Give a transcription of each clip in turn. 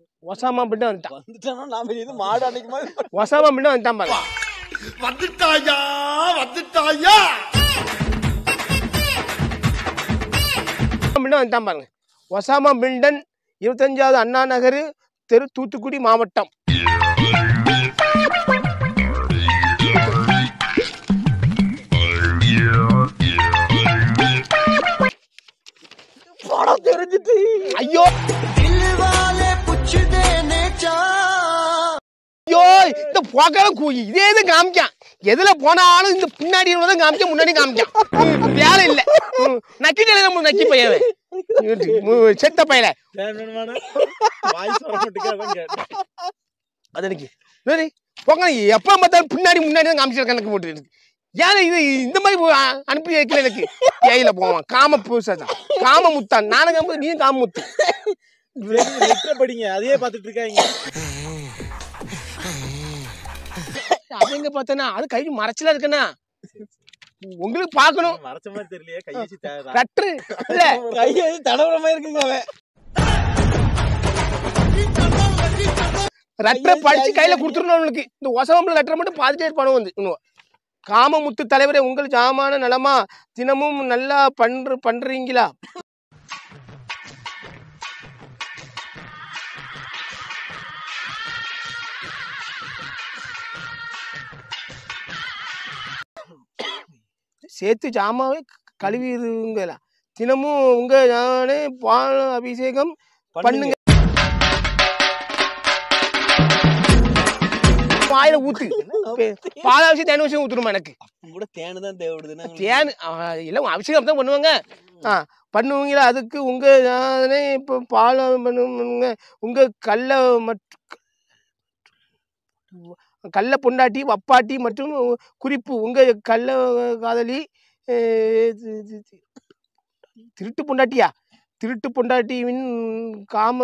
Osama பிட்டு வந்துட்டான் வந்துட்டானா நாம இது மாடு அன்னைக்கு மாதிரி ஒசாமா பிட்டு வந்துட்டான் பாருங்க வந்துட்டாயா வந்துட்டாயா பிண்டு வந்துட்டான் பாருங்க ஒசாமா பில்டன் இருபத்தஞ்சாவது அண்ணா நகர் தெரு தூத்துக்குடி மாவட்டம் படம் தெரிஞ்சிட்டு ஐயோ ஐயோ இந்த புகழ கூயி இதே இது காமிக்கான் எதுல போனாலும் இந்த பின்னாடி தான் காமிக்க முன்னாடி காமிக்கான் ம், வேலை இல்ல ம், நக்கிட்டு நம்ம நக்கி பையன் ம், செத்த பையல வாய்ஸ் வர மாட்டேங்க அது எனக்கு சரி போங்க எப்ப பார்த்தாலும் பின்னாடி முன்னாடி தான் காமிச்சிருக்க கணக்கு போட்டு இருக்கு ஏன் இது இந்த மாதிரி போ- அ- அனுப்பி வைக்கல எனக்கு ஏயில போவான் காம பூசாதான் காம முத்தான் நானும் காம நீயும் காம முத்து லெட்டர் படிங்க அதையே பார்த்துட்டு இருக்காங்க அது எங்க பார்த்தேன்னா அது கை மறைச்சலா இருக்குண்ணா உங்களுக்கு பார்க்கணும் மறைச்ச மாதிரி தெரியலையே கையை வச்சு தே- கட்டுரு இல்ல கையை வச்சு தடவுற மாதிரி இருக்குங்க அவன் லெட்டரை படிச்சு கையில கொடுத்துடணும் அவனுக்கு இந்த ஒசவம்பல லெட்டரை மட்டும் பாத்துட்டே இருப்பானு வந்து இன்னும் காமமுத்து தலைவரே உங்கள் ஜாமான நலமா தினமும் நல்லா பண்ற பண்றீங்களா சேர்த்து ஜாமாவே கழுவிடுங்களா தினமும் உங்க நானே பால் அபிஷேகம் பண்ணுங்க வாயில ஊத்து பே- பாலாபிஷேகம் தேன் விஷயம் ஊத்துருமா எனக்கு கூட தேனு தான் தேவைப்படுது தேன் ஆ, இல்ல அபிஷேகம் தான் பண்ணுவாங்க ஆ பண்ணுவீங்களா அதுக்கு உங்க நானே இப்போ பால் பண்ணுங்க உங்க கல்ல மற்றும் கள்ள பொண்டாட்டி வப்பாட்டி மற்றும் குறிப்பு உங்க கள்ள காதலி அஹ், தி- தி- தி- திருட்டு பொண்டாட்டியா திருட்டு பொண்டாட்டியின் காம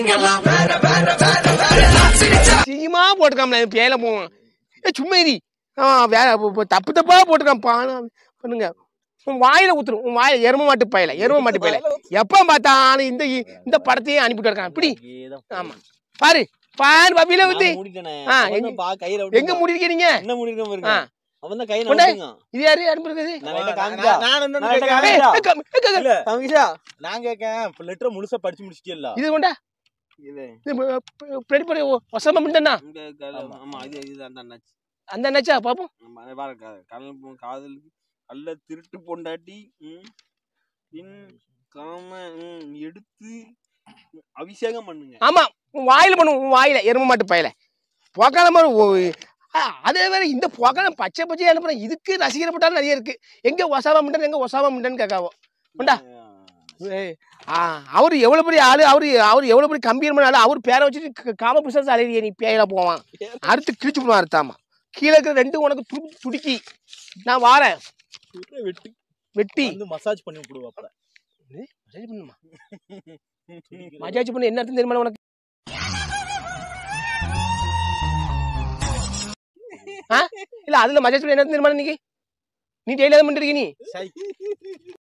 சீமா போட்டுக்காமல பேல போவான் ஏ சும்மா இரி ஆ வேற இப்ப- இப்ப தப்பு தப்பா போட்டுக்கான் பானம் பண்ணுங்க உன் வாயில ஊத்துரும் உன் வாயில எரும மாட்டு பையல எரும மாட்டு பையல எப்ப பார்த்தாலும் இந்த இந்த படத்தையே அனுப்பிட்டு இருக்கான் இப்படி ஆமா பாரு பாரு பப்பியில ஊத்து ஆ, எங்க- எங்க முடிக்க நீங்க என்ன முடிக்க ஆ. பாருங்க அவன் தான் கை கொண்டே. நடுங்க இது யாரு அனுப்பிருக்குது நான் லைட்டா காமிச்சா நான் என்ன நான் லைட்டா கேட்கிறேன்? ஏய், காமிச்சா ஏய், கம்- ஏய், கம்- இல்ல காமிச்சா நான் கேட்கேன் லெட்டர் முழுசா படிச்சு முடிச்சிட்டியல்ல இது கொண்டா இது இது பெரிய பெரிய ஒசமா மிண்டனா இங்க க- ஆமா இது இது அந்த அண்ணாச்சி அந்த நினைச்சா பாப்போம் ஆமா, அது பாரு, க- கல் பொ- காதலுக்கு கள்ள திருட்டு பொண்டாட்டி ம், பின் காம ம், எடுத்து அபிஷேகம் பண்ணுங்க ஆமா உன் வாயில பண்ணும் உன் வாயில எரும மாட்டு பையல போக்கால மாதிரி ஓ- ஆ, அதே வேற இந்த போக்கால பச்சை பச்சையா அனுப்புற இதுக்கு ரசிகர் பட்டாலும் நிறைய இருக்கு எங்க ஒசாவா மிண்டன் எங்க ஒசாவா மிண்டன் கேட்காவோ உண்டா? ஏய், ஆ, அவரு எவ்வளவு பெரிய ஆளு அவரு அவரு எவ்வளவு பெரிய கம்பீரமான ஆளு அவர் பேரை வச்சுட்டு க- காம புசஸ் அலையிறிய நீ பேயில போவான் அடுத்து கிழிச்சு போடுவான் அறுத்தாமா கீழே இருக்கிற ரெண்டு உனக்கு துடி துடிக்கி நான் வாரேன் வெட்டி வெட்டி வந்து மசாஜ் பண்ணி விடுவா அப்ப மசாஜ் பண்ணுமா மசாஜ் பண்ண என்ன அர்த்தம் தெரியுமா உனக்கு ஆ? இல்ல அதுல மசாஜ் பண்ண என்ன அர்த்தம் தெரியுமா இன்னைக்கு நீ டெய்லி அதை பண்ணிருக்கீ நீ சை